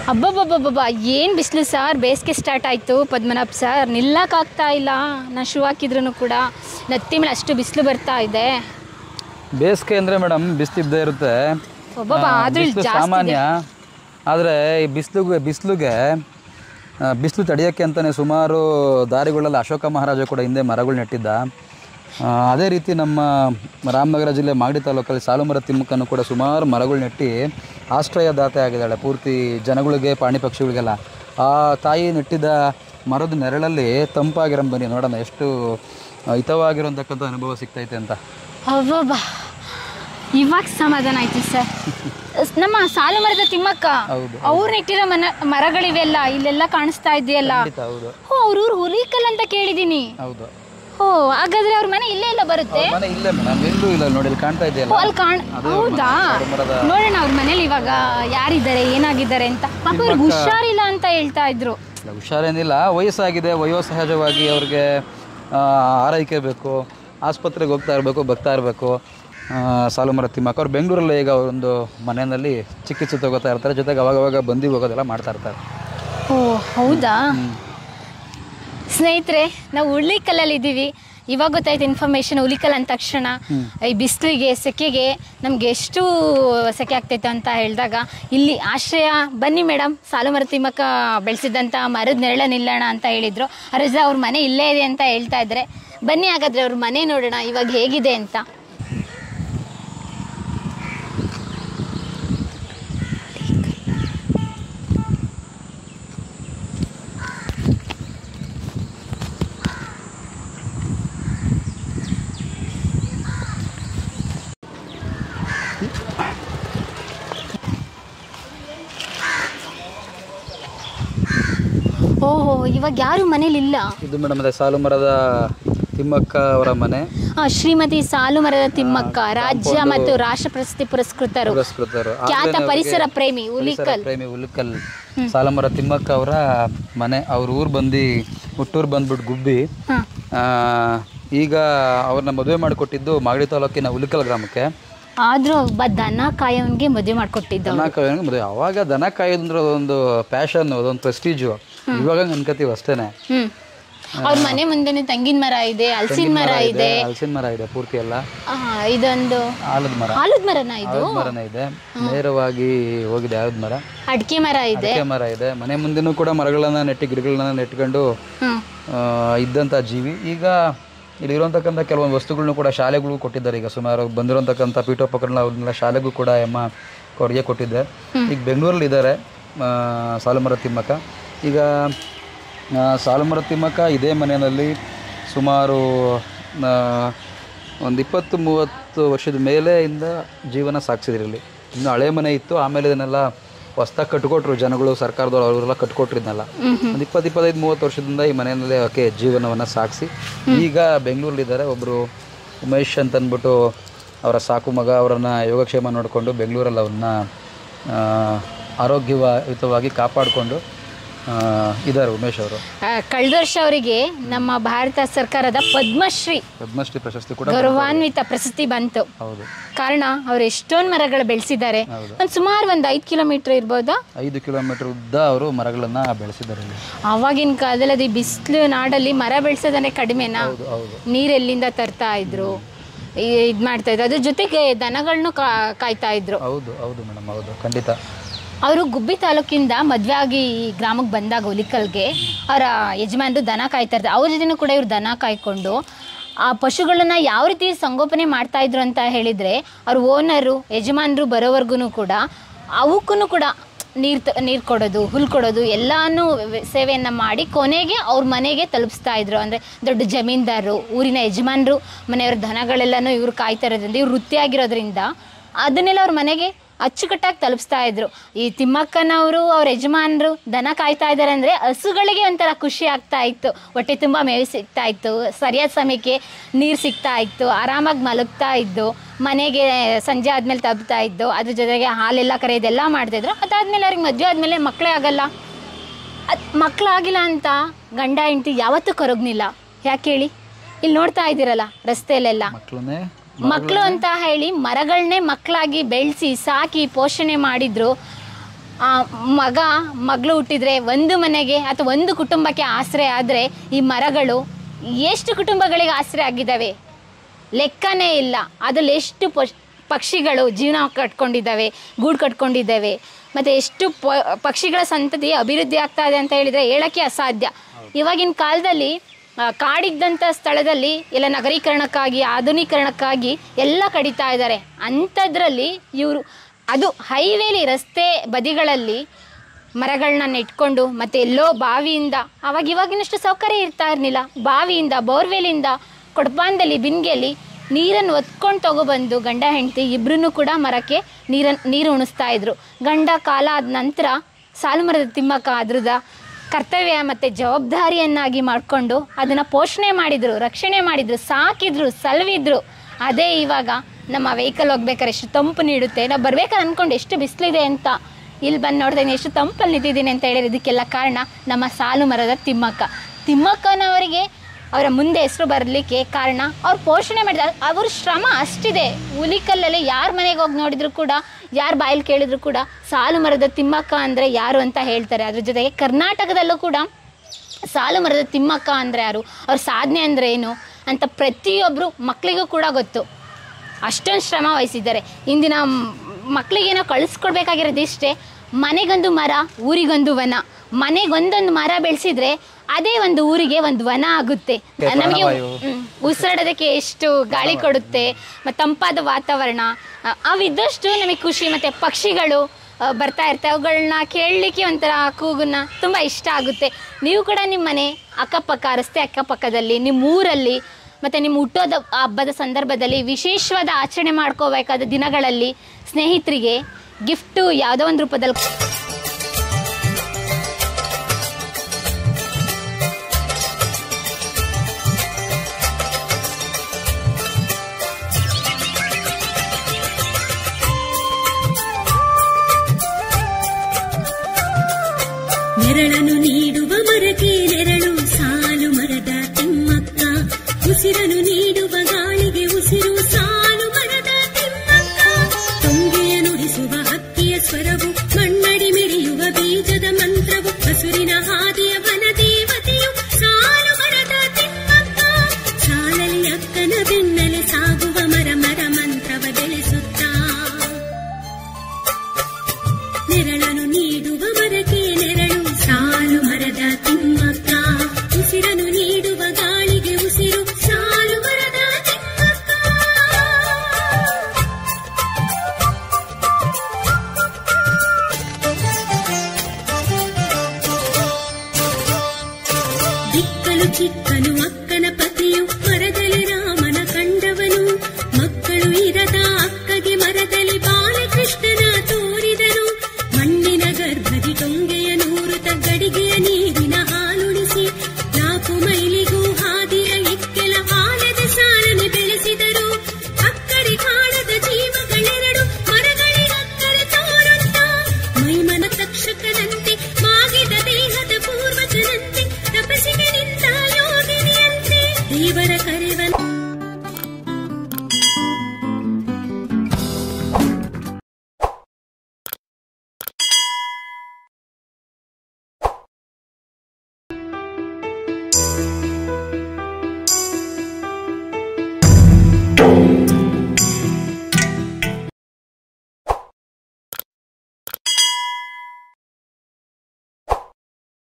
ಅಬ್ಬಬ್ಬಬ್ಬಬ್ಬ ಏನು ಬಿಸಿಲು ಸರ್ ಬೇಸಿಗೆ ಸ್ಟಾರ್ಟ್ ಆಯಿತು ಪದ್ಮನಾಭ್ ಸರ್ ನಿಲ್ಲಕ್ಕಾಗ್ತಾ ಇಲ್ಲ ನಾನು ಶೂ ಹಾಕಿದ್ರೂ ಕೂಡ ನತ್ತಿ ಮೇಲೆ ಅಷ್ಟು ಬಿಸಿಲು ಬರ್ತಾ ಇದೆ ಬೇಸಿಗೆ ಅಂದರೆ ಮೇಡಮ್ ಬಿಸಿಲಿದ್ದೇ ಇರುತ್ತೆ ಒಬ್ಬೊಬ್ಬ ಆ, ಆದ್ರೂ ಇಲ್ಲಿ ಬಿಸ್ಲು ಜಾಸ್ತಿ ಸಾಮಾನ್ಯ ಆದರೆ ಈ ಬಿಸಿಲುಗೆ ಬಿಸಿಲುಗೆ ಬಿಸಿಲು ತಡೆಯೋಕ್ಕೆ ಅಂತಲೇ ಸುಮಾರು ದಾರಿಗಳಲ್ಲಿ ಅಶೋಕ ಮಹಾರಾಜ ಕೂಡ ಹಿಂದೆ ಮರಗಳು ನೆಟ್ಟಿದ್ದ ಆ, ಅದೇ ರೀತಿ ನಮ್ಮ ರಾಮನಗರ ಜಿಲ್ಲೆ ಮಾಗಡಿ ತಾಲೂಕಲ್ಲಿ ಸಾಲುಮರ ತಿಮ್ಮಕ್ಕನ್ನು ಕೂಡ ಸುಮಾರು ಮರಗಳು ನೆಟ್ಟಿ ಆಶ್ರಯದಾತೆ ಆಗಿದ್ದಾಳೆ ಪೂರ್ತಿ ಜನಗಳಿಗೆ ಪ್ರಾಣಿ ಪಕ್ಷಿಗಳಿಗೆಲ್ಲ ಆ ತಾಯಿ ನೆಟ್ಟಿದ್ದ ಮರದ ನೆರಳಲ್ಲಿ ತಂಪಾಗಿರೋ ಬನ್ನಿ ನೋಡೋಣ ಎಷ್ಟು ಹಿತವಾಗಿರೋಂತಕ್ಕಂಥ ಅನುಭವ ಸಿಗ್ತೈತೆ ಅಂತ ಅಬ್ಬಬ್ಬ ಇವಾಗ ಸಮಾಧಾನ ಆಯ್ತು ಸರ್ ನಮ್ಮ ಸಾಲು ಮರದ ತಿಮ್ಮಕ್ಕ ಹೌದು. ಅವ್ರು ನೆಟ್ಟಿರೋ ಮನ ಮರಗಳಿವೆಲ್ಲ ಇಲ್ಲೆಲ್ಲ ಕಾಣಿಸ್ತಾ ಇದೆಯಲ್ಲ ಖಂಡಿತ ಹೌದು ಓ ಅವ್ರ ಊರು ಹುಲಿಕಲ್ ಅಂತ ಕೇಳಿದ್ದೀನಿ ಹೌದು ಓ ಹಾಗಾದ್ರೆ ಅವ್ರ ಮನೆ ಇಲ್ಲೇ ಇಲ್ಲ ಬರುತ್ತೆ ಅವ್ರ ಮನೆ ಇಲ್ಲೇ ಮೇಡಮ್ ಎಲ್ಲೂ ಇಲ್ಲ ನೋಡಿ ಇಲ್ಲಿ ಕಾಣ್ತಾ ಓ ಇದೆಯಲ್ಲ ಅಲ್ಲಿ ಕಾಣ್ ಹೌದಾ ಮರದ ನೋಡೋಣ ಅವ್ರ ಮನೇಲಿ ಇವಾಗ ಯಾರಿದ್ದಾರೆ ಏನಾಗಿದ್ದಾರೆ ಅಂತ ಪಾಪ ಅವ್ರಿಗೆ ಹುಷಾರಿಲ್ಲ ಅಂತ ಹೇಳ್ತಾ ಇದ್ರು ಇಲ್ಲ, ಹುಷಾರೇನಿಲ್ಲ ವಯಸ್ಸಾಗಿದೆ ವಯೋಸಹಜವಾಗಿ ಅವ್ರಿಗೆ ಆ, ಆರೈಕೆ ಬೇಕು ಆಸ್ಪತ್ರೆಗೆ ಹೋಗ್ತಾ ಇರಬೇಕು ಬರ್ತಾ ಇರಬೇಕು ಸಾಲುಮರ ತಿಮ್ಮಕ್ಕ ಅವ್ರು ಬೆಂಗಳೂರಲ್ಲಿ ಈಗ ಒಂದು ಮನೆಯಲ್ಲಿ ಚಿಕಿತ್ಸೆ ತಗೋತಾ ಇರ್ತಾರೆ ಜೊತೆಗೆ ಅವಾಗವಾಗ ಬಂದು ಹೋಗೋದೆಲ್ಲ ಮಾಡ್ತಾ ಇರ್ತಾರೆ ಓ ಹೌದಾ ಸ್ನೇಹಿತರೆ ನಾವು ಉಳ್ಳಿಕಲ್ಲಲ್ಲಿ ಇದ್ದೀವಿ ಇವಾಗ ಗೊತ್ತಾಯ್ತು ಇನ್ಫಾರ್ಮೇಶನ್ ಉಳಿಕಲ್ ಅಂದ ತಕ್ಷಣ ಈ ಬಿಸಿಲಿಗೆ ಸೆಕೆಗೆ ನಮ್ಗೆ ಎಷ್ಟು ಸೆಕೆ ಆಗ್ತೈತೆ ಅಂತ ಹೇಳಿದಾಗ ಇಲ್ಲಿ ಆಶ್ರಯ ಬನ್ನಿ ಮೇಡಮ್ ಸಾಲು ಮರ ತಿಮ್ಮಕ್ಕ ಬೆಳೆಸಿದಂಥ ಮರದ ನೆರಳ ನಿಲ್ಲೋಣ ಅಂತ ಹೇಳಿದ್ರು ಅರಜ ಅವ್ರ ಮನೆ ಇಲ್ಲೇ ಇದೆ ಅಂತ ಹೇಳ್ತಾ ಇದ್ದಾರೆ ಬನ್ನಿ ಹಾಗಾದ್ರೆ ಅವ್ರ ಮನೆ ನೋಡೋಣ ಇವಾಗ ಹೇಗಿದೆ ಅಂತ ಓಹೋ ಇವಾಗ ಯಾರು ಮನೇಲಿ ಇಲ್ಲ ಇದು ಮೇಡಮ್ ಅದೇ ಸಾಲುಮರದ ತಿಮ್ಮಕ್ಕ ಅವರ ಮನೆ ಆ, ಶ್ರೀಮತಿ ಸಾಲು ಮರದ ತಿಮ್ಮಕ್ಕ ರಾಜ್ಯ ಮತ್ತು ರಾಷ್ಟ್ರ ಪ್ರಶಸ್ತಿ ಪುರಸ್ಕೃತರು ಪುರಸ್ಕೃತರು ಖ್ಯಾತ ಆಗ್ಲೇನೆ ಪರಿಸರ ಅವ್ರಿಗೆ ಪ್ರೇಮಿ ಪರಿಸರ ಉಲಿಕಲ್ ಪ್ರೇಮಿ ಉಲಿಕಲ್ ಸಾಲಮರ ತಿಮ್ಮಕ್ಕ ಅವರ ಮನೆ ಅವ್ರ ಊರು ಬಂದು ಹುಟ್ಟೂರು ಬಂದ್ಬಿಟ್ಟು ಗುಬ್ಬಿ ಹ. ಆ, ಈಗ ಅವ್ರನ್ನ ಮದುವೆ ಮಾಡಿಕೊಟ್ಟಿದ್ದು ಮಾಗಡಿ ತಾಲೂಕಿನ ಉಲಿಕಲ್ ಗ್ರಾಮಕ್ಕೆ ಆದ್ರೂ ಒಬ್ಬ ದನ ಕಾಯೋನ್ಗೆ ಮದುವೆ ಮಾಡ್ಕೊಟ್ಟಿದ್ದ ದನ ಕಾಯೋಂಗೆ ಮದುವೆ ಅವಾಗ ದನ ಕಾಯೋದಂದ್ರೆ ಅದೊಂದು ಪ್ಯಾಷನ್ ಅದೊಂದು ಪ್ರೆಸ್ಟೀಜು ಇವಾಗ ಅನ್ಕೋತೀವಿ ಅಷ್ಟೇನೆ ಹ್ಮ್ ಅವ್ರ ಮನೆ ಮುಂದೆನೆ ತಂಗಿನ ಮರ ಇದೆ ಹಲಸಿನ ಮರ ಇದೆ ಹಲಸಿನ ಮರ ಇದೆ ಪೂರ್ತಿ ಎಲ್ಲ ಆ, ಇದೊಂದು ಆಲದ ಮರ ಆಲದ ಮರನ ಇದು ಆಲದ ಮರನೇ ಇದೆ ನೇರವಾಗಿ ಹೋಗಿದೆ ಆಲದ ಮರ ಅಡಿಕೆ ಮರ ಇದೆ ಅಡಿಕೆ ಮರ ಇದೆ ಮನೆ ಮುಂದೆನೂ ಕೂಡ ಮರಗಳನ್ನ ನೆಟ್ಟಿ ಗಿಡಗಳನ್ನ ನೆಟ್ಕೊಂಡು ಹ್ಮ್ ಆ, ಇದ್ದಂಥ ಜೀವಿ ಈಗ ಇಲ್ಲಿರುವಂತಕ್ಕಂಥ ಕೆಲವೊಂದು ವಸ್ತುಗಳನ್ನು ಕೂಡ ಶಾಲೆಗಳು ಕೊಟ್ಟಿದ್ದಾರೆ ಈಗ ಸುಮಾರು ಬಂದಿರುವಂತಕ್ಕಂಥ ಪೀಠೋಪಕರಣ ಅವ್ರನ್ನೆಲ್ಲ ಶಾಲೆಗೂ ಕೂಡ ಎಮ್ಮ ಕೊಡುಗೆ ಕೊಟ್ಟಿದ್ದೆ ಈಗ ಬೆಂಗಳೂರಲ್ಲಿ ಇದ್ದಾರೆ ಸಾಲುಮರ ತಿಮ್ಮಕ್ಕ ಈಗ ಆ, ಸಾಲುಮರ ತಿಮ್ಮಕ್ಕ ಇದೇ ಮನೆಯಲ್ಲಿ ಸುಮಾರು ಆ, ಒಂದು ಇಪ್ಪತ್ತು ಮೂವತ್ತು ವರ್ಷದ ಮೇಲೆಯಿಂದ ಜೀವನ ಸಾಗಿಸಿದ್ರು ಇಲ್ಲಿ ಇನ್ನು ಹಳೆ ಮನೆ ಇತ್ತು ಆಮೇಲೆ ಇದನ್ನೆಲ್ಲ ಹೊಸ್ದಾಗಿ ಕಟ್ಕೊಟ್ರು ಜನಗಳು ಸರ್ಕಾರದವ್ರು ಅವರೆಲ್ಲ ಕಟ್ಕೊಟ್ರು ಇದನ್ನೆಲ್ಲ ಒಂದು ಇಪ್ಪತ್ತು ಇಪ್ಪತ್ತೈದು ಮೂವತ್ತು ವರ್ಷದಿಂದ ಈ ಮನೆಯಲ್ಲಿ ಆಕೆ ಜೀವನವನ್ನು ಸಾಗಿಸಿ ಈಗ ಬೆಂಗಳೂರಲ್ಲಿದ್ದಾರೆ ಒಬ್ಬರು ಉಮೇಶ್ ಅಂತ ಅಂದ್ಬಿಟ್ಟು ಅವರ ಸಾಕು ಮಗ ಅವರನ್ನು ಯೋಗಕ್ಷೇಮ ನೋಡಿಕೊಂಡು ಬೆಂಗಳೂರಲ್ಲಿ ಅವ್ರನ್ನ ಆ, ಆರೋಗ್ಯಯುತವಾಗಿ ಕಾಪಾಡಿಕೊಂಡು ಇದ್ದಾರೆ ಉಮೇಶ್ ಅವರು ಆ, ಕಳೆದ ವರ್ಷ ಅವರಿಗೆ ನಮ್ಮ ಭಾರತ ಸರ್ಕಾರದ ಪದ್ಮಶ್ರೀ ಪದ್ಮಶ್ರೀ ಪ್ರಶಸ್ತಿ ಕೂಡ ಗೌರವಾನ್ವಿತ ಪ್ರಶಸ್ತಿ ಬಂತು ಹೌದು ಕಾರಣ ಅವ್ರು ಎಷ್ಟೊಂದು ಮರಗಳು ಬೆಳೆಸಿದ್ದಾರೆ ಹೌದು. ಒಂದು ಸುಮಾರು ಒಂದು ಐದು ಕಿಲೋಮೀಟರ್ ಇರ್ಬೋದಾ ಐದು ಕಿಲೋಮೀಟರ್ ಉದ್ದ ಅವರು ಮರಗಳನ್ನು ಬೆಳೆಸಿದ್ದಾರೆ ಇಲ್ಲಿ ಆವಾಗಿನ ಕಾಲದಲ್ಲಿ ಅದು ಬಿಸಿಲು ನಾಡಲ್ಲಿ ಮರ ಬೆಳೆಸೋದನ್ನೇ ಕಡಿಮೆನಾ ಹೌದು ಹೌದು ನೀರೆಲ್ಲಿಂದ ತರ್ತಾ ಇದ್ರು ಇದು ಮಾಡ್ತಾ ಇದ್ರು ಅದ್ರ ಜೊತೆಗೆ ದನಗಳನ್ನು ಕಾ ಕಾಯ್ತಾ ಇದ್ರು ಹೌದು ಹೌದು ಮೇಡಮ್ ಹೌದು ಖಂಡಿತ ಅವರು ಗುಬ್ಬಿ ತಾಲೂಕಿಂದ ಮದುವೆ ಆಗಿ ಈ ಗ್ರಾಮಕ್ಕೆ ಬಂದಾಗ ಹುಲಿಕಲ್ಗೆ ಅವರ ಯಜಮಾನರು ದನ ಕಾಯ್ತಾ ಇರ್ತಾರೆ ಅವ್ರ ಜೊತೆನೂ ಕೂಡ ಇವ್ರು ದನ ಕಾಯ್ಕೊಂಡು ಆ ಪಶುಗಳನ್ನ ಯಾವ ರೀತಿ ಸಂಗೋಪನೆ ಮಾಡ್ತಾ ಇದ್ರು ಅಂತ ಹೇಳಿದರೆ ಅವ್ರ ಓನರು ಯಜಮಾನರು ಬರೋವರೆಗೂ ಕೂಡ ಅವಕ್ಕೂ ಕೂಡ ನೀರು ತ ನೀರು ಕೊಡೋದು ಹುಲ್ ಕೊಡೋದು ಎಲ್ಲಾನು ವ್ಯ- ಸೇವೆಯನ್ನು ಮಾಡಿ ಕೊನೆಗೆ ಅವ್ರ ಮನೆಗೆ ತಲುಪಿಸ್ತಾ ಇದ್ರು ಅಂದರೆ ದೊಡ್ಡ ಜಮೀನ್ದಾರರು ಊರಿನ ಯಜಮಾನರು ಮನೆಯವ್ರ ದನಗಳೆಲ್ಲನೂ ಇವ್ರು ಕಾಯ್ತಾ ಇರೋದ್ರಿಂದ ಇವ್ರು ವೃತ್ತಿಯಾಗಿರೋದ್ರಿಂದ ಅದನ್ನೆಲ್ಲ ಅವ್ರ ಮನೆಗೆ ಅಚ್ಚುಕಟ್ಟಾಗಿ ತಲುಪಿಸ್ತಾ ಇದ್ರು ಈ ತಿಮ್ಮಕ್ಕನವರು ಅವ್ರ ಯಜಮಾನರು ದನ ಕಾಯ್ತಾ ಇದ್ದಾರೆ ಅಂದರೆ ಹಸುಗಳಿಗೆ ಒಂಥರ ಖುಷಿ ಆಗ್ತಾ ಇತ್ತು ಹೊಟ್ಟೆ ತುಂಬ ಮೇವು ಸಿಗ್ತಾ ಇತ್ತು ಸರಿಯಾದ ಸಮಯಕ್ಕೆ ನೀರು ಸಿಗ್ತಾ ಇತ್ತು ಆರಾಮಾಗಿ ಮಲಗ್ತಾ ಇದ್ದು ಮನೆಗೆ ಸಂಜೆ ಆದಮೇಲೆ ತಲುಪ್ತಾ ಇದ್ದು ಅದ್ರ ಜೊತೆಗೆ ಹಾಲೆಲ್ಲ ಕರೆಯೋದೆಲ್ಲ ಮಾಡ್ತಿದ್ರು ಅದಾದಮೇಲೆ ಅವ್ರಿಗೆ ಮದುವೆ ಆದಮೇಲೆ ಮಕ್ಕಳೇ ಆಗಲ್ಲ ಅದು ಮಕ್ಕಳಾಗಿಲ್ಲ ಅಂತ ಗಂಡ ಹೆಂಡತಿ ಯಾವತ್ತೂ ಕರಗ್ನಿಲ್ಲ ಯಾಕೆ ಹೇಳಿ ಇಲ್ಲಿ ನೋಡ್ತಾ ಇದ್ದೀರಲ್ಲ ರಸ್ತೆಯಲ್ಲೆಲ್ಲ ಮಕ್ಕಳನ್ನೇ ಮಕ್ಕಳು ಅಂತ ಹೇಳಿ ಮರಗಳನ್ನೇ ಮಕ್ಕಳಾಗಿ ಬೆಳೆಸಿ ಸಾಕಿ ಪೋಷಣೆ ಮಾಡಿದ್ರು ಆ ಮಗ ಮಗಳು ಹುಟ್ಟಿದ್ರೆ ಒಂದು ಮನೆಗೆ ಅಥವಾ ಒಂದು ಕುಟುಂಬಕ್ಕೆ ಆಶ್ರಯ ಆದರೆ ಈ ಮರಗಳು ಎಷ್ಟು ಕುಟುಂಬಗಳಿಗೆ ಆಶ್ರಯ ಆಗಿದ್ದಾವೆ ಲೆಕ್ಕನೇ ಇಲ್ಲ ಅದ್ರಲ್ಲಿ ಎಷ್ಟು ಪಶ್ ಪಕ್ಷಿಗಳು ಜೀವನ ಕಟ್ಕೊಂಡಿದ್ದಾವೆ ಗೂಡು ಕಟ್ಕೊಂಡಿದ್ದಾವೆ ಮತ್ತು ಎಷ್ಟು ಪ ಪಕ್ಷಿಗಳ ಸಂತತಿ ಅಭಿವೃದ್ಧಿ ಆಗ್ತಾ ಇದೆ ಅಂತ ಹೇಳಿದರೆ ಹೇಳೋಕ್ಕೆ ಅಸಾಧ್ಯ ಇವಾಗಿನ ಕಾಲದಲ್ಲಿ ಆ, ಕಾಡಿದ್ದಂಥ ಸ್ಥಳದಲ್ಲಿ ಎಲ್ಲ ನಗರೀಕರಣಕ್ಕಾಗಿ ಆಧುನೀಕರಣಕ್ಕಾಗಿ ಎಲ್ಲ ಕಡಿತಾ ಇದ್ದಾರೆ ಅಂಥದ್ರಲ್ಲಿ ಇವರು ಅದು ಹೈವೇಲಿ ರಸ್ತೆ ಬದಿಗಳಲ್ಲಿ ಮರಗಳನ್ನ ನೆಟ್ಕೊಂಡು ಮತ್ತೆ ಎಲ್ಲೋ ಬಾವಿಯಿಂದ ಅವಾಗ ಇವಾಗಿನಷ್ಟು ಸೌಕರ್ಯ ಇರ್ತಾ ಇರಲಿಲ್ಲ ಬಾವಿಯಿಂದ ಬೋರ್ವೆಲಿಂದ ಕೊಡಪಾನದಲ್ಲಿ ಬಿನ್ಗೆಯಲ್ಲಿ ನೀರನ್ನು ಒತ್ಕೊಂಡು ತಗೊಬಂದು ಗಂಡ ಹೆಂಡತಿ ಇಬ್ಬರೂ ಕೂಡ ಮರಕ್ಕೆ ನೀರನ್ನು ನೀರು ಉಣಿಸ್ತಾ ಇದ್ರು ಗಂಡ ಕಾಲ ಆದ ನಂತರ ಸಾಲು ಮರದ ತಿಮ್ಮಕ್ಕ ಅದ್ರದ ಕರ್ತವ್ಯ ಮತ್ತು ಜವಾಬ್ದಾರಿಯನ್ನಾಗಿ ಮಾಡಿಕೊಂಡು ಅದನ್ನು ಪೋಷಣೆ ಮಾಡಿದರು ರಕ್ಷಣೆ ಮಾಡಿದರು ಸಾಕಿದ್ರು ಸಲವಿದ್ರು ಅದೇ ಇವಾಗ ನಮ್ಮ ವೆಹಿಕಲ್ ಹೋಗ್ಬೇಕಾದ್ರೆ ಎಷ್ಟು ತಂಪು ನೀಡುತ್ತೆ ನಾವು ಬರ್ಬೇಕಾದ್ರೆ ಅಂದ್ಕೊಂಡು ಎಷ್ಟು ಬಿಸಿಲಿದೆ ಅಂತ ಇಲ್ಲಿ ಬಂದು ನೋಡಿದ್ರೆ ಎಷ್ಟು ತಂಪಲ್ಲಿ ನಿಂತಿದ್ದೀನಿ ಅಂತ ಹೇಳಿದ್ರೆ ಇದಕ್ಕೆಲ್ಲ ಕಾರಣ ನಮ್ಮ ಸಾಲು ಮರದ ತಿಮ್ಮಕ್ಕ ತಿಮ್ಮಕ್ಕನವರಿಗೆ ಅವರ ಮುಂದೆ ಹೆಸರು ಬರಲಿಕ್ಕೆ ಕಾರಣ ಅವ್ರು ಪೋಷಣೆ ಮಾಡಿದ ಅವ್ರ ಶ್ರಮ ಅಷ್ಟಿದೆ ಹುಲಿಕಲ್ಲಲ್ಲಿ ಯಾರ ಮನೆಗೆ ಹೋಗಿ ನೋಡಿದ್ರು ಕೂಡ ಯಾರ ಬಾಯಲ್ಲಿ ಕೇಳಿದ್ರು ಕೂಡ ಸಾಲು ಮರದ ತಿಮ್ಮಕ್ಕ ಅಂದರೆ ಯಾರು ಅಂತ ಹೇಳ್ತಾರೆ ಅದ್ರ ಜೊತೆಗೆ ಕರ್ನಾಟಕದಲ್ಲೂ ಕೂಡ ಸಾಲು ಮರದ ತಿಮ್ಮಕ್ಕ ಅಂದರೆ ಯಾರು ಅವ್ರ ಸಾಧನೆ ಅಂದರೆ ಏನು ಅಂತ ಪ್ರತಿಯೊಬ್ಬರು ಮಕ್ಕಳಿಗೂ ಕೂಡ ಗೊತ್ತು ಅಷ್ಟೊಂದು ಶ್ರಮ ವಹಿಸಿದ್ದಾರೆ ಇಂದಿನ ಮಕ್ಕಳಿಗೇನೋ ಕಳಿಸ್ಕೊಡ್ಬೇಕಾಗಿರೋದು ಇಷ್ಟೇ ಮನೆಗೊಂದು ಮರ ಊರಿಗೊಂದು ವನ ಮನೆಗೊಂದೊಂದು ಮರ ಬೆಳೆಸಿದ್ರೆ ಅದೇ ಒಂದು ಊರಿಗೆ ಒಂದು ವನ ಆಗುತ್ತೆ ನಮಗೆ ಪ್ರಾಣವಾಯು. ಹ್ಮ್. ಉಸಿರಾಡೋದಕ್ಕೆ ಎಷ್ಟು ಗಾಳಿ ಕೊಡುತ್ತೆ ಮತ್ತು ತಂಪಾದ ವಾತಾವರಣ ಅ- ಅವಿದ್ದಷ್ಟು ನಮಗೆ ಖುಷಿ ಮತ್ತು ಪಕ್ಷಿಗಳು ಆ, ಬರ್ತಾ ಇರ್ತವೆ ಅವುಗಳನ್ನ ಕೇಳಲಿಕ್ಕೆ ಒಂಥರ ಕೂಗನ್ನ ತುಂಬ ಇಷ್ಟ ಆಗುತ್ತೆ ನೀವು ಕೂಡ ನಿಮ್ಮ ಮನೆ ಅಕ್ಕಪಕ್ಕ ರಸ್ತೆ ಅಕ್ಕಪಕ್ಕದಲ್ಲಿ ನಿಮ್ಮ ಊರಲ್ಲಿ ಮತ್ತು ನಿಮ್ಮ ಹುಟ್ಟೋದ ಹಬ್ಬದ ಸಂದರ್ಭದಲ್ಲಿ ವಿಶೇಷವಾದ ಆಚರಣೆ ಮಾಡ್ಕೋಬೇಕಾದ ದಿನಗಳಲ್ಲಿ ಸ್ನೇಹಿತರಿಗೆ ಗಿಫ್ಟು ಯಾವುದೋ ಒಂದು ರೂಪದಲ್ಲಿ ನೆರಳನ್ನು ನೀಡುವ ಮರಕ್ಕೆ ನೆರಳು ಸಾಲು ಮರದ ತಿಮ್ಮಕ್ಕ ಉಸಿರನ್ನು ನೀಡುವ ಗಾಳಿಗೆ ಉಸಿರು ಸಾಲು ಮರದ ತಿಮ್ಮಕ್ಕ ತುಂಗೆಯ ನುಡಿಸುವ ಹಕ್ಕಿಯ ಸ್ವರವು ಮಣ್ಣಡಿ ಮಿಡಿಯುವ ಬೀಜದ ಮಂತ್ರವು ಹಸುರಿನ ಹಾದಿಯ ವನ ದೇವತೆಯು ಸಾಲು ಮರದ ತಿಮ್ಮಕ್ಕ ಸಾಲಲಿ ಅಕ್ಕನ ಬೆನ್ನಲೆ ಸಾಗುವ ಮರ ಮರ ಮಂತ್ರವ ಬೆಳೆಸುತ್ತಾ ನೆರಳನ್ನು ನೀಡುವ ಮರಕ್ಕೆ ನೆರಳು ಸಾಲು ಮರದ ತಿಮ್ಮಕ್ಕ ಉಸಿರನ್ನು ನೀಡುವ ಗಾಳಿಗೆ ಉಸಿರು ಸಾಲು ಮರದ ತಿಮ್ಮಕ್ಕ ದಿಕ್ಕಲು ಚಿಕ್ಕನು ಅಕ್ಕ